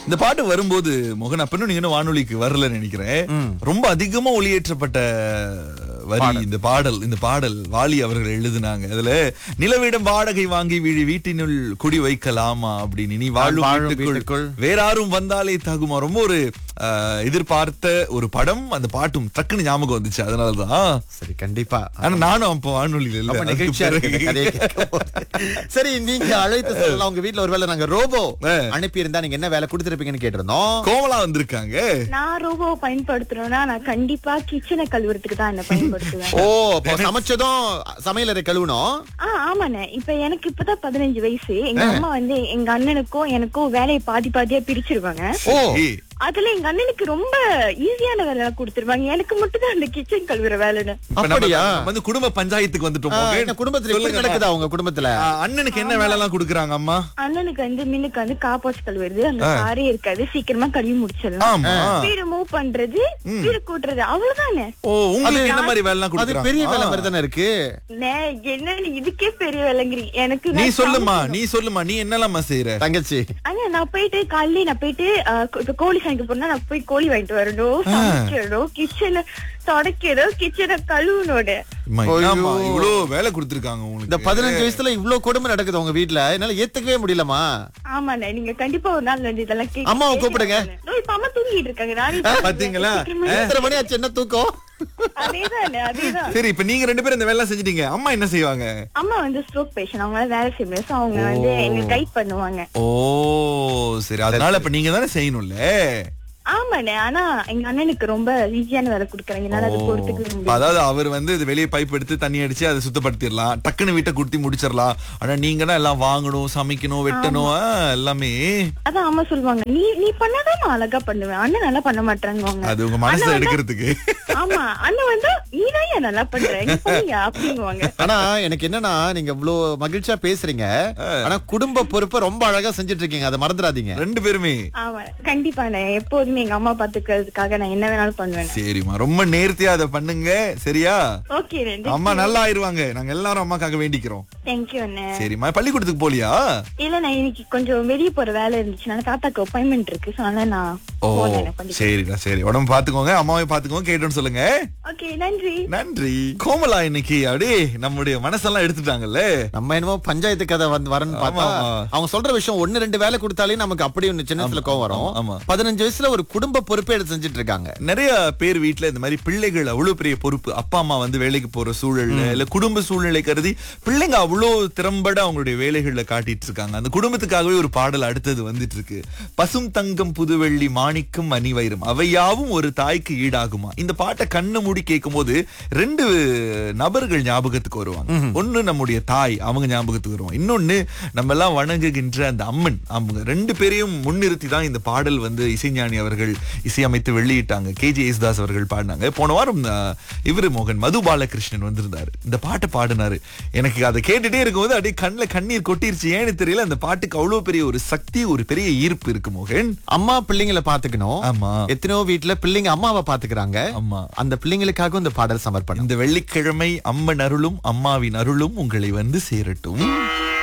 இந்த பாட்டு வரும்போது மோகன் அப்பனும் நீங்க இன்னும் வானொலிக்கு வரல நினைக்கிறேன் ரொம்ப அதிகமா ஒளியேற்றப்பட்ட வரி இந்த பாடல் இந்த பாடல் வாலி அவர்கள் எழுதினாங்க அதுல நிலவிடம் வாடகை வாங்கி வீழி வீட்டினுள் குடி வைக்கலாமா அப்படின்னு நீ வாழும் வாழும் வீட்டுக்குள் வீட்டுக்குள். வேற யாரும் வந்தாலே தகுமா ரொம்ப ஒரு அஹ், எதிர்பார்த்த ஒரு படம் அந்த பாட்டும் டக்குன்னு ஞாபகம் வந்துச்சு அதனாலதான் சரி கண்டிப்பா ஆனா நானும் அப்போ வானொலியில இல்ல ரொம்ப அதுக்கு நிகழ்ச்சியா இருக்கு இந்த பிறகு. கதையை கேட்கும்போது. சரி நீங்க அழைத்து சொல்லலாம் உங்க வீட்ல ஒருவேளை நாங்க ரோபோ ஆ. அனுப்பி இருந்தா நீங்க என்ன வேலை கொடுத்திருப்பீங்கன்னு கேட்டிருந்தோம் கோமலா வந்திருக்காங்க நான் ரோபோ பயன்படுத்துறேன்னா நான் கண்டிப்பா கிச்சனை கழுவுறதுக்கு தான் என்ன பயன்படுத்துவேன் ஓ அப்போ சமைச்சதும் சமையலறை கழுவணும் ஆ ஆமாண்ணே இப்ப எனக்கு இப்பதான் பதினஞ்சு வயசு எங்க அம்மா வந்து எங்க அண்ணனுக்கும் எனக்கும் வேலையை பாதி பாதியா பிரிச்சிருவாங்க ஓ ஏய், அதுல எங்க அண்ணனுக்கு ரொம்ப ஈஸியான வேலை கொடுத்துருவாங்க எனக்கு மட்டும் தான் அந்த கிச்சன் கழுவுற வேலைன்னு இப்ப நம்ம அப்படியா? வந்து குடும்ப பஞ்சாயத்துக்கு வந்துட்டோம் ஆ, மோகன். என்ன குடும்பத்துல எப்படி சொல்லுங்க. நடக்குதா உங்க குடும்பத்துல ஆ, அண்ணனுக்கு என்ன வேலை எல்லாம் குடுக்குறாங்க அம்மா அண்ணனுக்கு வந்து மின்னுக்கு வந்து காப்பாச்சு கழுவுறது அந்த காரே இருக்காது சீக்கிரமா கழுவி முடிச்சிடலாம் ஆமா வீடு மூவ் பண்றது வீடு கூட்டுறது அவ்வளவுதானே ஓ உங்களுக்கு என்ன மாதிரி வேலை எல்லாம் அது குடுக்குறாங்க பெரிய வேலை ஆ. மாதிரி தானே இருக்கு நே, என்ன நீ இதுக்கே பெரிய வேலைங்கிறீங்க எனக்கு நீ நான் சொல்லுமா நீ சொல்லுமா நீ என்னெல்லாம் செய்யற தங்கச்சி அண்ணா நான் போயிட்டு காலையில நான் போயிட்டு அஹ், இப்ப கோழி சமைக்க போனா நான் போய் கோழி வாங்கிட்டு வரணும் சமைக்கணும் கிச்சனை தொடக்கணும் கிச்சனை கழுவனோட அம்மா, ஐயோ. என்னம்மா, இவ்வளவு வேலை கொடுத்திருக்காங்க இந்த உங்களுக்கு பதினஞ்சு வயசுல இவ்வளவு கொடுமை நடக்குது உங்க வீட்ல என்னால ஏத்துக்கவே முடியலமா ஆமாண்ணே நீங்க கண்டிப்பா ஒரு நாள் வந்து இதெல்லாம் கேக்க- அம்மாவை கூப்பிடுங்க. இதோ இப்ப அம்மா தூங்கிட்டு இருக்காங்க நானே பாத்தீங்களா? சீக்கிரமா- எத்தனை மணி ஆச்சு என்ன தூக்கம் அதேதானே அதேதான் சரி இப்ப நீங்க ரெண்டு பேரும் இந்த வேலை எல்லாம் செஞ்சிட்டீங்க அம்மா என்ன செய்வாங்க அம்மா வந்து ஸ்ட்ரோக் பேஷண்ட் அவங்க வேலை செய்ய முடியாது So அவங்க வந்து எங்க கைட் பண்ணுவாங்க ஓ சரி அதனால இப்ப நீங்க தானே செய்யணும்ல ஆமாண்ணே ஆனா எங்க அண்ணனுக்கு ரொம்ப ஈஸியான வேலை கொடுக்குறாங்க என்னால அது பொறுத்துக்கவே இப்ப முடியாது அதாவது அவர் வந்து இது வெளியே பைப் எடுத்து தண்ணி அடிச்சு அதை சுத்தப்படுத்திடலாம் டக்குன்னு வீட்டை குடுத்தி முடிச்சிடலாம் ஆனா நீங்க தான் எல்லாம் வாங்கணும் சமைக்கணும் வெட்டணும் ஆ, எல்லாமே அதான் அம்மா சொல்லுவாங்க நீ நீ பண்ணாதான் நான் அழகா பண்ணுவேன் அண்ணன் நல்லா பண்ண மாட்டாங்க அது உங்க மனசை எடுக்கிறதுக்கு ஆமா அண்ணன் வந்து நீதான் ஏன் நல்லா பண்ற நீ பண்ணியா அப்படிங்குவாங்க ஆனா எனக்கு என்னன்னா நீங்க இவ்வளவு மகிழ்ச்சியா பேசுறீங்க ஆனா குடும்ப பொறுப்பை ரொம்ப அழகா செஞ்சுட்டு இருக்கீங்க அதை மறந்துடாதீங்க ரெண்டு பேருமே ஆமா கண்டிப்பா நான் எப்போதுமே எங்க அம்மா பாத்துக்கிறதுக்காக நான் என்ன வேணாலும் பண்ணுவேன் சரிம்மா ரொம்ப நேர்த்தியா அதை பண்ணுங்க சரியா ஓகே அம்மா நல்லா ஆயிருவாங்க நாங்க எல்லாரும் அம்மாக்காக வேண்டிக்கிறோம் தேங்க்யூ அண்ணன் சரிம்மா பள்ளிக்கூடத்துக்கு போலியா இல்ல நான் இன்னைக்கு கொஞ்சம் வெளிய போற வேலை இருந்துச்சுனால தாத்தாக்கு அப்பாயின்மெண்ட் இருக்கு சோ அதனால நான் ஓ போனேன் எனக்கு கொஞ்சம். சரிடா சரி உடம்பு பாத்துக்கோங்க அம்மாவையும் பாத்துக்கோங்க கேட்டோன்னு சொல்லுங்க ஓகே நன்றி நன்றி கோமலா இன்னைக்கு அப்படியே நம்முடைய மனசெல்லாம் எடுத்துட்டாங்கல்ல நம்ம என்னமோ பஞ்சாயத்து கதை வந்து வரன்னு பார்த்தா ஆமா, ஆமா. அவங்க சொல்ற விஷயம் ஒண்ணு ரெண்டு வேலை கொடுத்தாலே நமக்கு அப்படி ஒண்ணு சின்னத்துல கோவம் வரும் ஆமா. பதினஞ்சு வயசுல ஒரு குடும்ப பொறுப்பை எடுத்து செஞ்சுட்டு இருக்காங்க நிறைய பேர் வீட்ல இந்த மாதிரி பிள்ளைகள் அவ்வளவு பெரிய பொறுப்பு அப்பா அம்மா வந்து வேலைக்கு போற சூழல்ல இல்ல குடும்ப சூழ்நிலை கருதி பிள்ளைங்க அவ்வளவு திறம்பட அவங்களுடைய வேலைகள்ல காட்டிட்டு இருக்காங்க அந்த குடும்பத்துக்காகவே ஒரு பாடல் அடுத்தது வந்துட்டு இருக்கு பசும் தங்கம் புதுவெள்ளி மாணிக்கம் மணிவைரம் அவையாவும் ஒரு தாய்க்கு ஈடாகுமா இந்த பாட்டை கண்ணு மூடி கேட்கும் போது ரெண்டு நபர்கள் ஞாபகத்துக்கு வருவாங்க ஒண்ணு நம்முடைய தாய் அவங்க ஞாபகத்துக்கு வருவாங்க இன்னொன்னு நம்ம எல்லாம் வணங்குகின்ற அந்த அம்மன் அவங்க ரெண்டு பேரையும் முன்னிறுத்தி தான் இந்த பாடல் வந்து இசைஞானி அவர்கள் இசையமைத்து வெளியிட்டாங்க கேஜி யேசுதாஸ் அவர்கள் பாடினாங்க போன வாரம் அஹ், இவரு மோகன் மது பாலகிருஷ்ணன் வந்திருந்தாரு இந்த பாட்டை பாடினாரு எனக்கு அதை கேட்டுட்டே இருக்கும்போது அப்படியே கண்ணுல கண்ணீர் கொட்டிருச்சு ஏன்னு தெரியல அந்த பாட்டுக்கு அவ்வளவு பெரிய ஒரு சக்தி ஒரு பெரிய ஈர்ப்பு இருக்கு மோகன் அம்மா பிள்ளைங்களை பாத்துக்கணும் ஆமா எத்தனையோ வீட்டுல பிள்ளைங்க அம்மாவை பாத்துக்கிறாங்க ஆமா அந்த பிள்ளைங்களுக்காக இந்த பாடல் சமர்ப்பணம் இந்த வெள்ளிக்கிழமை அம்மன் அருளும் அம்மாவின் அருளும் உங்களை வந்து சேரட்டும்